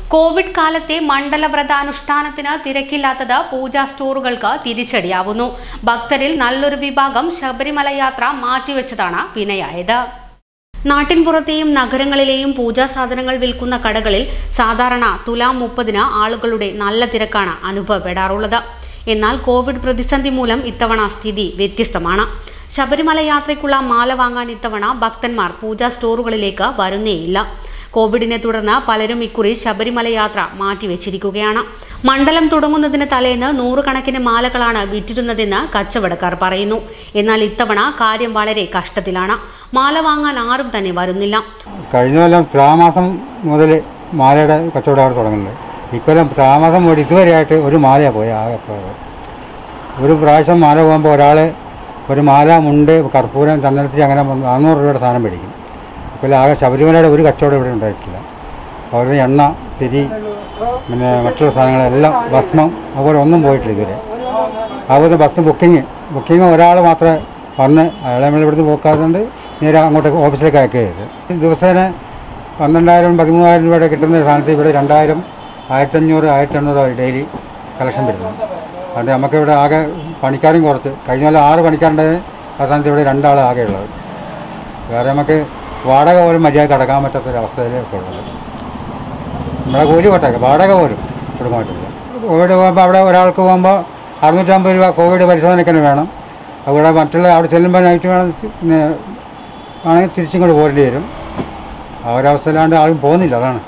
Covid കാലത്തെ മണ്ഡല വ്രതാനുഷ്ഠാനത്തിന് തിരക്കില്ലാത്തത് പൂജാ സ്റ്റോറുകൾക്ക് തിരിച്ചടിയാവുന്നു ഭക്തരിൽ നല്ലൊരു വിഭാഗം ശബരിമല യാത്ര മാറ്റിവെച്ചതാണ് വിനയായത് നാട്ടിൻപുറത്തെയും നഗരങ്ങളിലെയും പൂജാ സാധനങ്ങൾ വിൽക്കുന്ന കടകളിൽ സാധാരണ തുലാം മുപ്പതിന് ആളുകളുടെ നല്ല തിരക്കാണ് അനുഭവപ്പെടാറുള്ളത് എന്നാൽ കോവിഡ് പ്രതിസന്ധി മൂലം ഇത്തവണ സ്ഥിതി വ്യത്യസ്തമാണ് ശബരിമല യാത്രയ്ക്കുള്ള മാല വാങ്ങാൻ ഇത്തവണ ഭക്തന്മാർ പൂജാ സ്റ്റോറുകളിലേക്ക് വരുന്നേയില്ല കോവിഡിനെ തുടർന്ന് പലരും ഇക്കുറി ശബരിമല യാത്ര മാറ്റിവെച്ചിരിക്കുകയാണ് മണ്ഡലം തുടങ്ങുന്നതിന് തലേന്ന് നൂറുകണക്കിന് മാലകളാണ് വിറ്റിരുന്നതെന്ന് കച്ചവടക്കാർ പറയുന്നു എന്നാൽ ഇത്തവണ കാര്യം വളരെ കഷ്ടത്തിലാണ് മാല വാങ്ങാൻ ആരും തന്നെ വരുന്നില്ല കഴിഞ്ഞ കൊല്ലം തുലാമാസം മുതൽ മാലയുടെ കച്ചവടം അവിടെ തുടങ്ങുന്നത് ഇക്കൊല്ലം തുലാമാസം മുതൽ ഇതുവരെയായിട്ട് ഒരു മാലയാണ് പോയി ആകെ പോയത് ഒരു പ്രാവശ്യം മാല പോകുമ്പോൾ ഒരാൾ ഒരു മാല മുണ്ട് കർപ്പൂരം ചന്ദനത്തിൽ അങ്ങനെ നാനൂറ് രൂപയുടെ സാധനം മേടിക്കും ഇക്കൊല്ലം ആകെ ശബരിമലയുടെ ഒരു കച്ചവടം ഇവിടെ ഉണ്ടായിട്ടില്ല അവരുടെ എണ്ണ തിരി പിന്നെ മറ്റുള്ള സാധനങ്ങളെല്ലാം ഭസ്മം അതുപോലെ ഒന്നും പോയിട്ടില്ല ഇതുവരെ അതുപോലെ ബസ് ബുക്കിങ് ബുക്കിങ് ഒരാൾ മാത്രമേ വന്ന് അയാളെ നമ്മൾ ഇവിടുന്ന് പോക്കാതുകൊണ്ട് നേരെ അങ്ങോട്ട് ഓഫീസിലേക്ക് അയക്കുക ചെയ്ത് ദിവസേന പന്ത്രണ്ടായിരം പതിമൂവായിരം രൂപയുടെ കിട്ടുന്ന സ്ഥാനത്ത് ഇവിടെ രണ്ടായിരം ആയിരത്തഞ്ഞൂറ് ആയിരത്തി എണ്ണൂറ് ഡെയിലി കളക്ഷൻ വരുന്നു അതുകൊണ്ട് നമുക്കിവിടെ ആകെ പണിക്കാരും കുറച്ച് കഴിഞ്ഞ കൊല്ലം ആറ് പണിക്കാരുണ്ടായത് ആ സ്ഥാനത്ത് ഇവിടെ രണ്ടാൾ ആകെ ഉള്ളത് വേറെ നമുക്ക് വാടക പോലും മര്യാദയ്ക്ക് അടക്കാൻ പറ്റാത്തൊരവസ്ഥയിലൊക്കെ ഉള്ളത് നമ്മളെ കൂലി കൊട്ടേക്ക് വാടക പോലും കൊടുക്കാൻ പറ്റില്ല കോവിഡ് പോകുമ്പോൾ അവിടെ ഒരാൾക്ക് പോകുമ്പോൾ അറുന്നൂറ്റമ്പത് രൂപ കോവിഡ് പരിശോധനയ്ക്ക് വേണം അവിടെ മറ്റുള്ള അവിടെ ചെല്ലുമ്പോൾ നൈറ്റ് വേണം പിന്നെ ആണെങ്കിൽ തിരിച്ചിങ്ങോട്ട് പോരേണ്ടി വരും ആ ഒരവസ്ഥയിലാണ്ട് ആരും പോകുന്നില്ല അതാണ്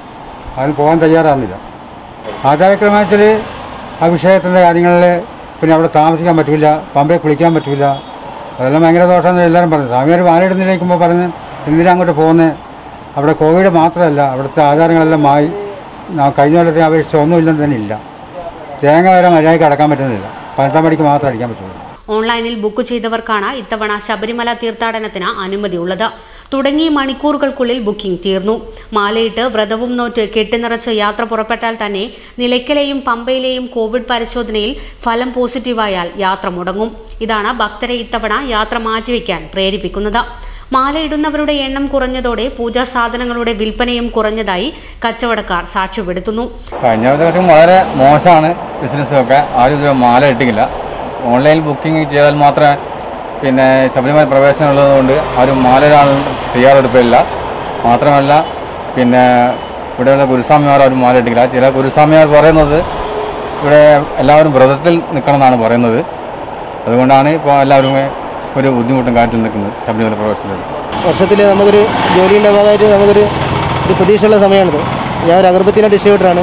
ആരും പോകാൻ തയ്യാറാകുന്നില്ല ആചാരക്രമത്തിൽ അഭിഷേകത്തിൻ്റെ കാര്യങ്ങളിൽ പിന്നെ അവിടെ താമസിക്കാൻ പറ്റില്ല പമ്പയിൽ കുളിക്കാൻ പറ്റില്ല അതെല്ലാം ഭയങ്കര ദോഷമെന്ന് എല്ലാവരും പറഞ്ഞു സ്വാമിയാർ മാലയിടുന്നിലേക്കുമ്പോൾ പറഞ്ഞ് എന്തിനാ അങ്ങോട്ട് പോകുന്നത് അവിടെ കോവിഡ് മാത്രമല്ല അവിടുത്തെ ആചാരങ്ങളെല്ലാം മായി ന- കഴിഞ്ഞ കൊല്ലത്തെ അപേക്ഷിച്ച് ഒന്നുമില്ലെന്ന് തന്നെ ഇല്ല തേങ്ങ വരെ മര്യാദയ്ക്ക് അടക്കാൻ പറ്റുന്നില്ല പതിനെട്ടാം മണിക്ക് മാത്രമേ അടിക്കാൻ പറ്റുള്ളൂ ഓൺലൈനിൽ ബുക്ക് ചെയ്തവർക്കാണ് ഇത്തവണ ശബരിമല തീർത്ഥാടനത്തിന് അനുമതിയുള്ളത് തുടങ്ങി മണിക്കൂറുകൾക്കുള്ളിൽ ബുക്കിംഗ് തീർന്നു മാലയിട്ട് വ്രതവും നോറ്റ് കെട്ടിനിറച്ച് യാത്ര പുറപ്പെട്ടാൽ തന്നെ നിലയ്ക്കലെയും പമ്പയിലെയും കോവിഡ് പരിശോധനയിൽ ഫലം പോസിറ്റീവായാൽ യാത്ര മുടങ്ങും ഇതാണ് ഭക്തരെ ഇത്തവണ യാത്ര മാറ്റിവെക്കാൻ പ്രേരിപ്പിക്കുന്നത് മാലയിടുന്നവരുടെ എണ്ണം കുറഞ്ഞതോടെ പൂജാ സാധനങ്ങളുടെ വിൽപ്പനയും കുറഞ്ഞതായി കച്ചവടക്കാർ സാക്ഷ്യപ്പെടുത്തുന്നു കഴിഞ്ഞ വർഷം വളരെ മോശമാണ് ബിസിനസ്സൊക്കെ ആരും ഇതുവരെ മാല ഇട്ടില്ല ഓൺലൈൻ ബുക്കിംഗ് ചെയ്താൽ മാത്രമേ പിന്നെ ശബരിമല പ്രവേശനം ഉള്ളതുകൊണ്ട് ആരും മാല ഇടാൻ തയ്യാറെടുപ്പില്ല മാത്രമല്ല പിന്നെ ഇവിടെയുള്ള ഗുരുസ്വാമിമാർ ആരും മാല ഇട്ടില്ല ചില ഗുരുസ്വാമിമാർ പറയുന്നത് ഇവിടെ എല്ലാവരും വ്രതത്തിൽ നിൽക്കണം എന്നാണ് പറയുന്നത് അതുകൊണ്ടാണ് ഇപ്പോൾ എല്ലാവരും ഒരു ബുദ്ധിമുട്ടും കാറ്റിൽ നിൽക്കുന്നത് ശബരിമല പ്രവേശനത്തിൽ വർഷത്തിൽ നമുക്കൊരു ജോലിയുടെ ഭാഗമായിട്ട് നമുക്കൊരു ഒരു പ്രതീക്ഷയുള്ള സമയമാണിത് ഞാൻ ഒരു അഗർബത്തിൻ്റെ ഡിസ്ട്രിബ്യൂട്ടറാണ്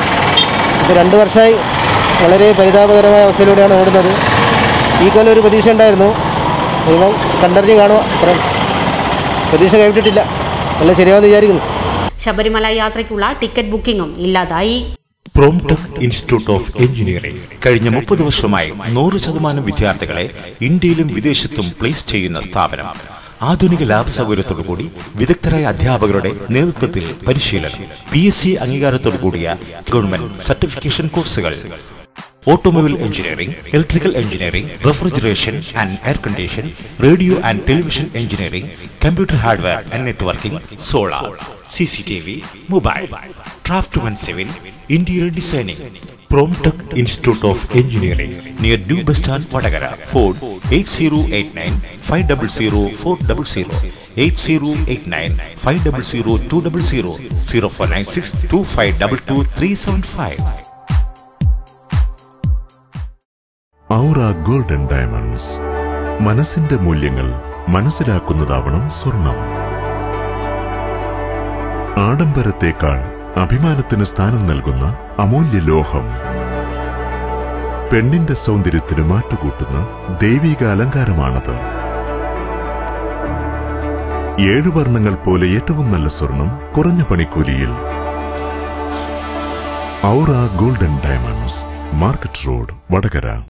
ഇപ്പോൾ രണ്ട് വർഷമായി വളരെ പരിതാപകരമായ അവസ്ഥയിലൂടെയാണ് ഓടുന്നത് ഈ കൊല്ലം ഒരു പ്രതീക്ഷ ഉണ്ടായിരുന്നു ദൈവം കണ്ടറിഞ്ഞ് കാണുക അത്ര പ്രതീക്ഷ കൈവിട്ടിട്ടില്ല എല്ലാം ശരിയാവുമെന്ന് വിചാരിക്കുന്നു ശബരിമല യാത്രയ്ക്കുള്ള ടിക്കറ്റ് ബുക്കിംഗും ഇല്ലാതായി പ്രോംടെക് ഇൻസ്റ്റിറ്റ്യൂട്ട് ഓഫ് എഞ്ചിനീയറിംഗ് കഴിഞ്ഞ മുപ്പത് വർഷമായി നൂറ് ശതമാനം വിദ്യാർത്ഥികളെ ഇന്ത്യയിലും വിദേശത്തും പ്ലേസ് ചെയ്യുന്ന സ്ഥാപനം ആധുനിക ലാബ് സൗകര്യത്തോടുകൂടി വിദഗ്ധരായ അധ്യാപകരുടെ നേതൃത്വത്തിൽ പരിശീലനം പി എസ് സി അംഗീകാരത്തോടു കൂടിയ ഗവൺമെന്റ് സർട്ടിഫിക്കേഷൻ കോഴ്സുകൾ automobile engineering electrical engineering refrigeration and air condition radio and television engineering computer hardware and networking solar C C T V mobile craftsman civil interior designing Promtech institute of engineering near new bus stand Vadakara phone eight zero eight nine five double zero four double zero eight zero eight nine five double zero two double zero zero four nine six two five double two three seven five Aura golden diamonds മനസ്സിന്റെ മൂല്യങ്ങൾ മനസ്സിലാക്കുന്നതാവണം സ്വർണം ആഡംബരത്തേക്കാൾ അഭിമാനത്തിന് സ്ഥാനം നൽകുന്ന അമൂല്യ ലോഹം പെണ്ണിന്റെ സൗന്ദര്യത്തിന് മാറ്റുകൂട്ടുന്ന ദൈവിക അലങ്കാരമാണത് ഏഴു വർണ്ണങ്ങൾ പോലെ ഏറ്റവും നല്ല സ്വർണം കുറഞ്ഞ പണിക്കൂലിയിൽ Aura golden diamonds market road Vadakara